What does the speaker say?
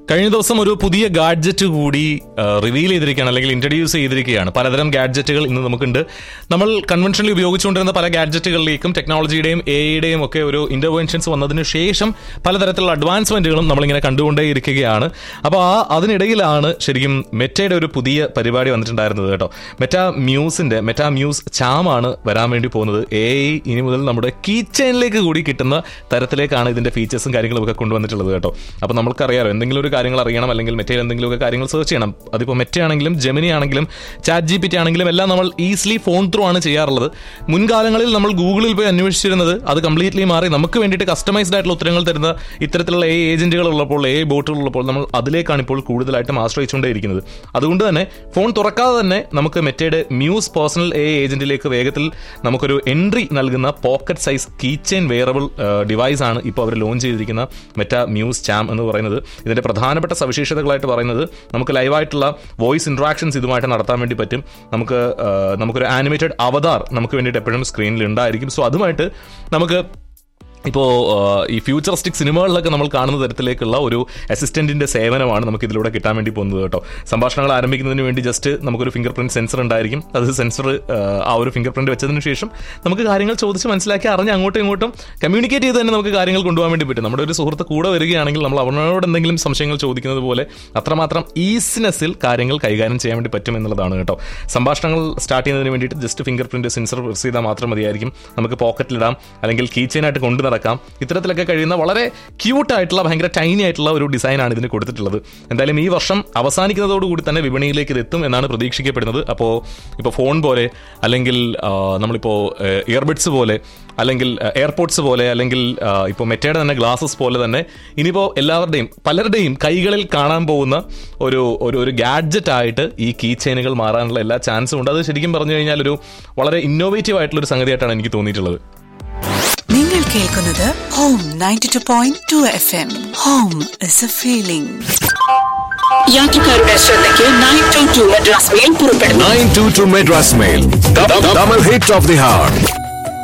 കഴിഞ്ഞ ദിവസം ഒരു പുതിയ ഗാഡ്ജറ്റ് കൂടി റിവീൽ ചെയ്തിരിക്കുകയാണ് അല്ലെങ്കിൽ ഇൻട്രൊഡ്യൂസ് ചെയ്തിരിക്കുകയാണ് പലതരം ഗാഡ്ജറ്റുകൾ ഇന്ന് നമുക്കുണ്ട് നമ്മൾ കൺവെൻഷനിൽ ഉപയോഗിച്ചുകൊണ്ടിരുന്ന പല ഗാഡ്ജറ്റുകളിലേക്കും ടെക്നോളജിയുടെയും എ ഐയുടെയും ഒക്കെ ഒരു ഇന്റർവെൻഷൻസ് വന്നതിന് ശേഷം പലതരത്തിലുള്ള അഡ്വാൻസ്മെന്റുകളും നമ്മളിങ്ങനെ കണ്ടുകൊണ്ടേയിരിക്കുകയാണ് അപ്പോൾ ആ അതിനിടയിലാണ് ശരിക്കും മെറ്റയുടെ ഒരു പുതിയ പരിപാടി വന്നിട്ടുണ്ടായിരുന്നത് കേട്ടോ മെറ്റ മ്യൂസിന്റെ മെറ്റ മ്യൂസ് ചാമാണ് വരാൻ വേണ്ടി പോകുന്നത് എ ഐ ഇനി മുതൽ നമ്മുടെ കീ ചെയിനിലേക്ക് കൂടി കിട്ടുന്ന തരത്തിലേക്കാണ് ഇതിന്റെ ഫീച്ചേഴ്സും കാര്യങ്ങളും ഒക്കെ കൊണ്ടുവന്നിട്ടുള്ളത് കേട്ടോ അപ്പോൾ നമുക്കറിയാലോ എന്തെങ്കിലും ഒരു കാര്യങ്ങൾ അറിയണം അല്ലെങ്കിൽ മെറ്റയിൽ എന്തെങ്കിലുമൊക്കെ കാര്യങ്ങൾ സെർച്ച് ചെയ്യണം അതിപ്പോൾ മെറ്റ ആണെങ്കിലും ജെമിനി ആണെങ്കിലും ചാറ്റ് ജി പി ടി ആണെങ്കിലും എല്ലാം നമ്മൾ ഈസിലി ഫോൺ ത്രൂ ആണ് ചെയ്യാറുള്ളത് മുൻകാലങ്ങളിൽ നമ്മൾ ഗൂഗിളിൽ പോയി അന്വേഷിച്ചിരുന്നത് അത് കംപ്ലീറ്റ്ലി മാറി നമുക്ക് വേണ്ടിയിട്ട് കസ്റ്റമൈസ്ഡ് ആയിട്ടുള്ള ഉത്തരങ്ങൾ തരുന്ന ഇത്തരത്തിലുള്ള എ ഏജന്റുകൾ ഉള്ളപ്പോൾ എ ബോട്ടുകൾ ഉള്ളപ്പോൾ നമ്മൾ അതിലേക്കാണ് ഇപ്പോൾ കൂടുതലായിട്ടും ആശ്രയിച്ചുകൊണ്ടേയിരിക്കുന്നത് അതുകൊണ്ട് തന്നെ ഫോൺ തുറക്കാതെ തന്നെ നമുക്ക് മെറ്റയുടെ മ്യൂസ് പേഴ്സണൽ എ ഏജന്റിലേക്ക് വേഗത്തിൽ നമുക്കൊരു എൻട്രി നൽകുന്ന pocket size key chain wearable device ആണ് ഇപ്പോൾ അവർ ലോഞ്ച് ചെയ്തിരിക്കുന്ന മെറ്റ മ്യൂസ് ചാം എന്ന് പറയുന്നത് ഇതിന്റെ പ്രധാനപ്പെട്ട സവിശേഷതകളായിട്ട് പറയുന്നത് നമുക്ക് ലൈവായിട്ടുള്ള വോയിസ് ഇന്ററാക്ഷൻസ് ഇതുമായിട്ട് നടത്താൻ വേണ്ടി പറ്റും നമുക്ക് ആ, നമുക്കൊരു ആനിമേറ്റഡ് അവതാർ നമുക്ക് വേണ്ടിയിട്ട് എപ്പോഴും സ്ക്രീനിൽ ഉണ്ടായിരിക്കും സോ അതുമായിട്ട് നമുക്ക് ഇപ്പോൾ ഈ ഫ്യൂച്ചറിസ്റ്റിക് സിനിമകളിലൊക്കെ നമ്മൾ കാണുന്ന തരത്തിലേക്കുള്ള ഒരു അസിസ്റ്റന്റിന്റെ സേവനമാണ് നമുക്ക് ഇതിലൂടെ കിട്ടാൻ വേണ്ടി പോകുന്നത് കേട്ടോ സംഭാഷണങ്ങൾ ആരംഭിക്കുന്നതിന് വേണ്ടി ജസ്റ്റ് നമുക്കൊരു ഫിംഗർ പ്രിന്റ് സെൻസർ ഉണ്ടായിരിക്കും അത് സെൻസർ ആ ഒരു ഫിംഗർ പ്രിന്റ് വെച്ചതിന് ശേഷം നമുക്ക് കാര്യങ്ങൾ ചോദിച്ച് മനസ്സിലാക്കി അറിഞ്ഞ് അങ്ങോട്ടും ഇങ്ങോട്ടും കമ്മ്യൂണിക്കേറ്റ് ചെയ്ത് തന്നെ നമുക്ക് കാര്യങ്ങൾ കൊണ്ടുപോകാൻ വേണ്ടി പറ്റും നമ്മുടെ ഒരു സുഹൃത്ത് കൂടെ വരികയാണെങ്കിൽ നമ്മൾ അവനോട് എന്തെങ്കിലും സംശയങ്ങൾ ചോദിക്കുന്നത് പോലെ അത്രമാത്രം ഈസിനെസ്സിൽ കാര്യങ്ങൾ കൈകാര്യം ചെയ്യാൻ വേണ്ടി പറ്റും എന്നുള്ളതാണ് കേട്ടോ സംഭാഷണങ്ങൾ സ്റ്റാർട്ട് ചെയ്യുന്നതിന് വേണ്ടിയിട്ട് just finger print sensor press ചെയ്താൽ മാത്രം മതിയായിരിക്കും നമുക്ക് പോക്കറ്റിലിടാം അല്ലെങ്കിൽ കീ ചെയിനായിട്ട് കൊണ്ടു നടക്കാം ഇത്തരത്തിലൊക്കെ കഴിയുന്ന വളരെ ക്യൂട്ട് ആയിട്ടുള്ള ഭയങ്കര ടൈനി ആയിട്ടുള്ള ഒരു ഡിസൈനാണ് ഇതിന് കൊടുത്തിട്ടുള്ളത് എന്തായാലും ഈ വർഷം അവസാനിക്കുന്നതോടുകൂടി തന്നെ വിപണിയിലേക്ക് ഇത് എത്തും എന്നാണ് പ്രതീക്ഷിക്കപ്പെടുന്നത് അപ്പോൾ ഇപ്പോൾ ഫോൺ പോലെ അല്ലെങ്കിൽ ആ, നമ്മളിപ്പോൾ ഇയർബഡ്സ് പോലെ അല്ലെങ്കിൽ എയർപോർട്സ് പോലെ അല്ലെങ്കിൽ ആ, ഇപ്പോൾ മെറ്റയുടെ തന്നെ ഗ്ലാസസ് പോലെ തന്നെ ഇനിയിപ്പോൾ എല്ലാവരുടെയും പലരുടെയും കൈകളിൽ കാണാൻ പോകുന്ന ഒരു ഒരു ഒരു ഗാഡ്ജറ്റ് ആയിട്ട് ഈ കീ ചെയിനുകൾ മാറാനുള്ള എല്ലാ ചാൻസും ഉണ്ട് അത് ശരിക്കും പറഞ്ഞു കഴിഞ്ഞാൽ ഒരു വളരെ ഇന്നോവേറ്റീവ് ആയിട്ടുള്ള ഒരു സംഗതിയായിട്ടാണ് എനിക്ക് തോന്നിയിട്ടുള്ളത് നിങ്ങൾ കേൾക്കുന്നത് home ninety two point two F M home is a feeling യാത്രക്കാരുടെ ശ്രദ്ധയ്ക്ക് nine two two Madras mail പുറപ്പെടുന്നു 922 Madras Mail. The, the, double hit of the heart.